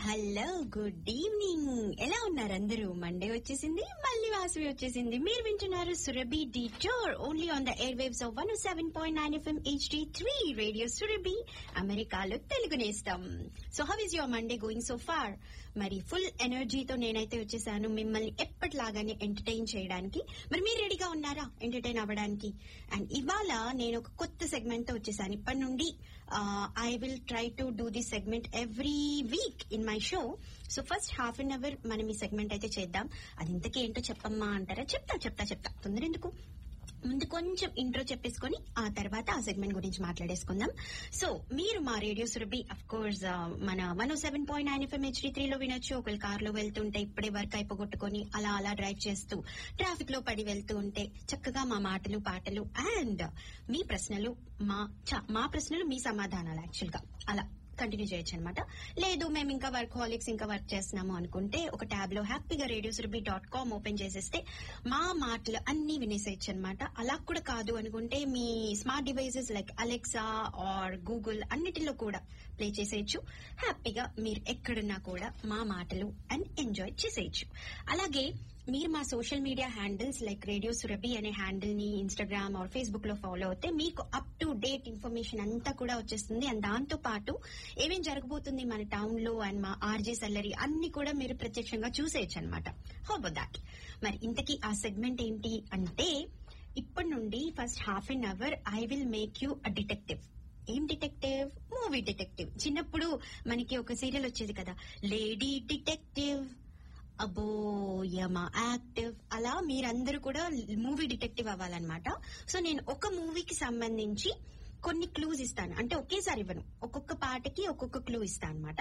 hello good evening ఎలా ఉన్నారు అందరూ మండే వచ్చేసింది మళ్ళీ వాసవి వచ్చేసింది మీరు వింటున్నారు సురభి డిటోర్ only on the airwaves of one seven point nine FM HD three radio Surabhi అమెరికాలో తెలుగు నేస్తాం so how is your Monday going so far మరి ఫుల్ ఎనర్జీతో నేనైతే వచ్చేసాను మిమ్మల్ని ఎప్పటిలాగానే ఎంటర్టైన్ చేయడానికి మరి మీరు రెడీగా ఉన్నారా ఎంటర్టైన్ అవ్వడానికి అండ్ ఇవాళ నేను ఒక కొత్త సెగ్మెంట్ తో వచ్చేసాను ఇప్పటి నుండి I will try to do this segment every week in my show so first half an hour మనం ఈ సెగ్మెంట్ అయితే చేద్దాం అది ఇంతకీ ఏంటో చెప్పమ్మా అంటారా చెప్తా చెప్తా చెప్తా తొందర ఎందుకు ముందు కొంచెం ఇంట్రో చెప్పేసుకొని ఆ తర్వాత ఆ సెగ్మెంట్ గురించి మాట్లాడేసుకుందాం సో మీరు మా రేడియో సురభి అఫ్ కోర్స్ మన one seven point nine FM HD త్రీలో వినొచ్చు ఒకవేళ కార్ లో వెళ్తుంటే ఇప్పుడే వర్క్ అయిపోగొట్టుకొని అలా అలా డ్రైవ్ చేస్తూ ట్రాఫిక్ లో పడి వెళ్తూ ఉంటే చక్కగా మా మాటలు పాటలు అండ్ మీ ప్రశ్నలు మా చ- మా ప్రశ్నలు మీ సమాధానాలు యాక్చువల్ గా అలా కంటిన్యూ చేయొచ్చు అనమాట లేదు మేము ఇంకా వర్క్ హాలిక్స్ ఇంకా వర్క్ చేస్తున్నాము అనుకుంటే ఒక ట్యాబ్ లో హ్యాపీగా radio Surabhi dot com open చేసేస్తే మా మాటలు అన్ని వినేసేయచ్చు అనమాట అలా కూడా కాదు అనుకుంటే మీ smart devices like Alexa or Google అన్నిటిలో కూడా ప్లే చేసేయచ్చు హ్యాపీగా మీరు ఎక్కడున్నా కూడా మా మాటలు అండ్ ఎంజాయ్ చేసేయచ్చు అలాగే మీరు మా social media handles like radio Surabhi అనే హ్యాండిల్ ని ఇన్స్టాగ్రామ్ ఆర్ ఫేస్బుక్ లో ఫాలో అవుతే మీకు అప్ టు డేట్ ఇన్ఫర్మేషన్ అంతా కూడా వచ్చేస్తుంది అండ్ దాంతో పాటు ఏమేం జరగబోతుంది మన టౌన్ లో అండ్ మా ఆర్జే సల్లరీ అన్ని కూడా మీరు ప్రత్యక్షంగా చూసేయచ్చు అనమాట హౌ దాట్ మరి ఇంతకీ ఆ సెగ్మెంట్ ఏంటి అంటే ఇప్పటి నుండి first half an hour I will make you a detective ఏం డిటెక్టివ్ మూవీ డిటెక్టివ్ చిన్నప్పుడు మనకి ఒక సీరియల్ వచ్చేది కదా లేడీ డిటెక్టివ్ అబో యమా యాక్టివ్ అలా మీరందరూ కూడా మూవీ డిటెక్టివ్ అవ్వాలన్నమాట సో నేను ఒక మూవీకి సంబంధించి కొన్ని క్లూస్ ఇస్తాను అంటే ఒకేసారి ఇవ్వను ఒక్కొక్క పాటకి ఒక్కొక్క క్లూ ఇస్తాను అనమాట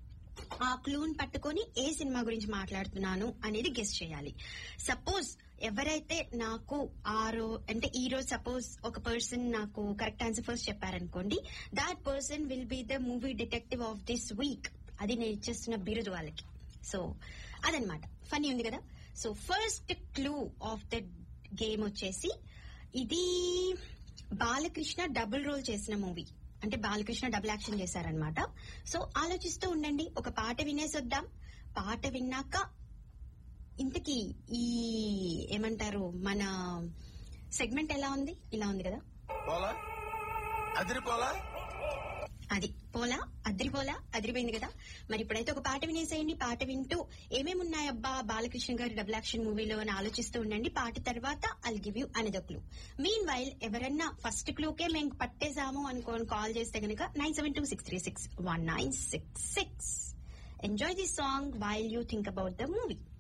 ఆ క్లూన్ పట్టుకొని ఏ సినిమా గురించి మాట్లాడుతున్నాను అనేది గెస్ చేయాలి సపోజ్ ఎవరైతే నాకు ఆ రో అంటే ఈ రోజు సపోజ్ ఒక పర్సన్ నాకు కరెక్ట్ ఆన్సర్ ఫస్ట్ చెప్పారనుకోండి that person will be the movie detective of this week అది నేను ఇచ్చేస్తున్న బిరుదు వాళ్ళకి సో అదనమాట ఫనీ ఉంది కదా so first clue of the game వచ్చేసి ఇది బాలకృష్ణ డబుల్ రోల్ చేసిన మూవీ అంటే బాలకృష్ణ డబుల్ యాక్షన్ చేశారనమాట సో ఆలోచిస్తూ ఉండండి ఒక పాట వినేసొద్దాం పాట విన్నాక ఇంతకీ ఈ ఏమంటారు మన సెగ్మెంట్ ఎలా ఉంది ఇలా ఉంది కదా పోలా అదిరిపోలా అది పోలా అదిరిపోలా అదిరిపోయింది కదా మరి ఇప్పుడైతే ఒక పాట వినేసేయండి పాట వింటూ ఏమేమి ఉన్నాయబ్బా బాలకృష్ణ గారి డబుల్ యాక్షన్ మూవీలో అని ఆలోచిస్తూ ఉండండి పాట తర్వాత I'll give you another clue meanwhile ఎవరన్నా ఫస్ట్ క్లూకే మేము పట్టేశాము అనుకోని కాల్ చేస్తే గనుక nine seven two six three six one nine six six enjoy this song while you think about the movie